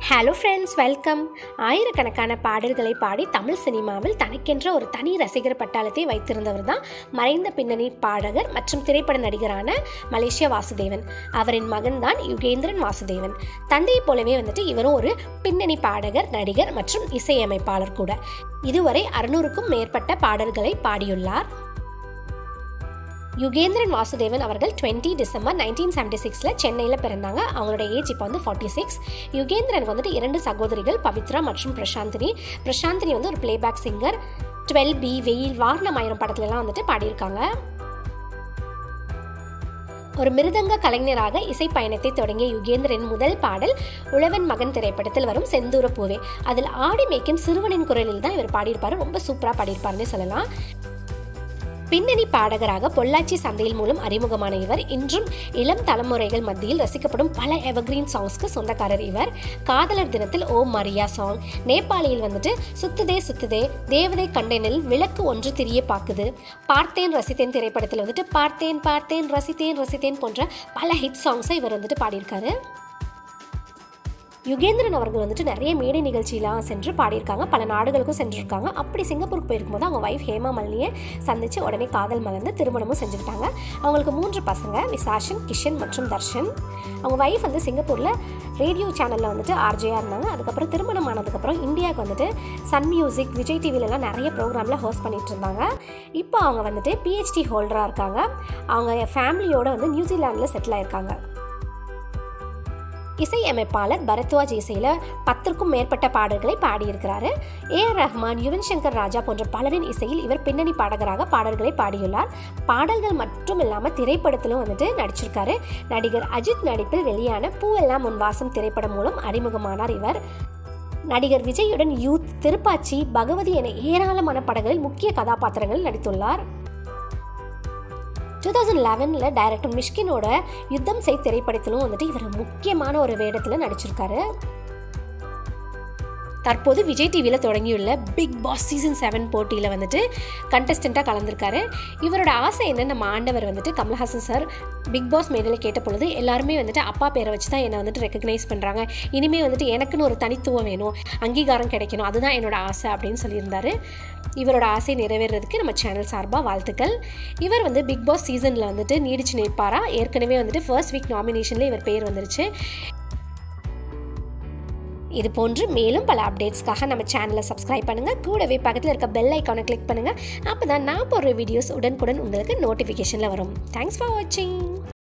hello friends welcome ஆயிரக்கணக்கான பாடல்களை பாடி தமிழ் சினிமாவில் தனக்கென்ற ஒரு தனி ரசிகர் பட்டாளத்தை வைத்திருந்தவர் தான் மறைந்த பின்னணி பாடகர் மற்றும் திரைப்பட நடிகரான மலேசியா வாசுதேவன் அவரின் மகன்தான் யுகேந்திரன் வாசுதேவன் தந்தையைப் போலவே வந்துட்டு இவரும் ஒரு பின்னணி பாடகர் நடிகர் மற்றும் இசையமைப்பாளர் கூட இதுவரை அறுநூறுக்கும் மேற்பட்ட பாடல்களை பாடியுள்ளார் யுகேந்திரன் வாசுதேவன் அவர்கள் டுவெண்ட்டி டிசம்பர் நைன்டீன் செவன்டி சிக்ஸில் சென்னையில் பிறந்தாங்க அவங்களோட ஏஜ் இப்போ வந்து ஃபார்ட்டி சிக்ஸ் யுகேந்திரனுக்கு வந்துட்டு இரண்டு சகோதரிகள் பவித்ரா மற்றும் பிரசாந்தினி பிரசாந்தினி வந்து ஒரு பிளேபேக் சிங்கர் டுவெல் பி வெயில் வாரணமாயிரம் படத்துலலாம் வந்துட்டு பாடியிருக்காங்க ஒரு மிருதங்க கலைஞராக இசை பயணத்தை தொடங்கிய யுகேந்திரன் முதல் பாடல் உழவன் மகன் திரைப்படத்தில் வரும் செந்தூர பூவே அதில் ஆடி மேய்க்கும் சிறுவனின் குரலில் தான் இவர் பாடியிருப்பாரு ரொம்ப சூப்பராக பாடியிருப்பாருன்னு சொல்லலாம் பின்னணி பாடகராக பொள்ளாச்சி சந்தையில் மூலம் அறிமுகமான இவர் இன்றும் இளம் தலைமுறைகள் மத்தியில் ரசிக்கப்படும் பல எவர்கிரீன் சாங்ஸ்க்கு சொந்தக்காரர் இவர் காதலர் தினத்தில் ஓ மரியா சாங் நேபாளியில் வந்துட்டு சுத்துதே சுத்துதே தேவதை கண்டனில் விளக்கு ஒன்று திரிய பாக்குது பார்த்தேன் ரசித்தேன் திரைப்படத்தில் வந்துட்டு பார்த்தேன் பார்த்தேன் ரசித்தேன் ரசித்தேன் போன்ற பல ஹிட் சாங்ஸை இவர் வந்துட்டு பாடியிருக்காரு யுகேந்திரன் அவர்கள் வந்துட்டு நிறைய மேடை நிகழ்ச்சியெலாம் சென்று பாடியிருக்காங்க பல நாடுகளுக்கும் சென்றிருக்காங்க அப்படி சிங்கப்பூருக்கு போயிருக்கும்போது அவங்க ஒய்ஃப் ஹேமா மல்லியை சந்தித்து உடனே காதல் மலர்ந்து திருமணமும் செஞ்சுக்கிட்டாங்க அவங்களுக்கு மூன்று பசங்க விசாஷன் கிஷன் மற்றும் தர்ஷன் அவங்க ஒய்ஃப் வந்து சிங்கப்பூரில் ரேடியோ சேனலில் வந்துட்டு ஆர்ஜேயாக இருந்தாங்க அதுக்கப்புறம் திருமணம் ஆனதுக்கப்புறம் இந்தியாவுக்கு வந்துட்டு சன் மியூசிக் விஜய் டிவிலலாம் நிறைய ப்ரோக்ராமில் ஹோஸ்ட் பண்ணிட்டு இருந்தாங்க இப்போ அவங்க வந்துட்டு பிஹெச்டி ஹோல்டராக இருக்காங்க அவங்க ஃபேமிலியோடு வந்து நியூசிலாண்டில் செட்டில் ஆயிருக்காங்க இசையமைப்பாளர் பரத்வாஜ் இசையில் பத்திற்கும் மேற்பட்ட பாடல்களை பாடியிருக்கிறாரு ஏ ஆர் ரஹ்மான் யுவன் சங்கர் ராஜா போன்ற பலரின் இசையில் இவர் பின்னணி பாடகராக பாடல்களை பாடியுள்ளார் பாடல்கள் மட்டும் இல்லாமல் திரைப்படத்திலும் வந்துட்டு நடிச்சிருக்காரு நடிகர் அஜித் நடிப்பில் வெளியான பூவெல்லாம் உன் வாசம் திரைப்படம் மூலம் அறிமுகமானார் இவர் நடிகர் விஜயுடன் யூத் திருப்பாச்சி பகவதி என ஏராளமான படங்களில் முக்கிய கதாபாத்திரங்கள் நடித்துள்ளார் டூ தௌசண்ட் லெவனில் டைரக்டர் மிஷ்கினோட யுத்தம் செய் திரைப்படத்திலும் வந்துட்டு இவர் முக்கியமான ஒரு வேடத்தில் நடிச்சிருக்காரு தற்போது விஜய் டிவியில் தொடங்கியுள்ள பிக் பாஸ் சீசன் செவன் போட்டியில் வந்துட்டு கண்டஸ்டண்ட்டாக கலந்துருக்காரு இவரோட ஆசை என்ன நம்ம ஆண்டவர் வந்துட்டு கமல்ஹாசன் சார் பிக் பாஸ் மேடையில் கேட்ட பொழுது எல்லாருமே வந்துட்டு அப்பா பேரை வச்சு தான் என்னை வந்துட்டு ரெக்கக்னைஸ் பண்ணுறாங்க இனிமேல் வந்துட்டு எனக்குன்னு ஒரு தனித்துவம் வேணும் அங்கீகாரம் கிடைக்கணும் அதுதான் என்னோட ஆசை அப்படின்னு சொல்லியிருந்தாரு இவரோட ஆசை நிறைவேறதுக்கு நம்ம சேனல் சார்பாக வாழ்த்துக்கள் இவர் வந்து பிக் பாஸ் சீசனில் வந்துட்டு நீடிச்சு நிற்பாரா ஏற்கனவே வந்துட்டு ஃபர்ஸ்ட் வீக் நாமினேஷனில் இவர் பேர் வந்துருச்சு இது போன்று மேலும் பல அப்டேட்ஸ்க்காக நம்ம சேனலை சப்ஸ்கிரைப் பண்ணுங்கள் கூடவே பக்கத்தில் இருக்க பெல் ஐக்கானை கிளிக் பண்ணுங்கள் அப்போ தான் நான் போடுற வீடியோஸ் உடனுக்குடன் உங்களுக்கு நோட்டிஃபிகேஷனில் வரும் தேங்க்ஸ் ஃபார் வாட்சிங்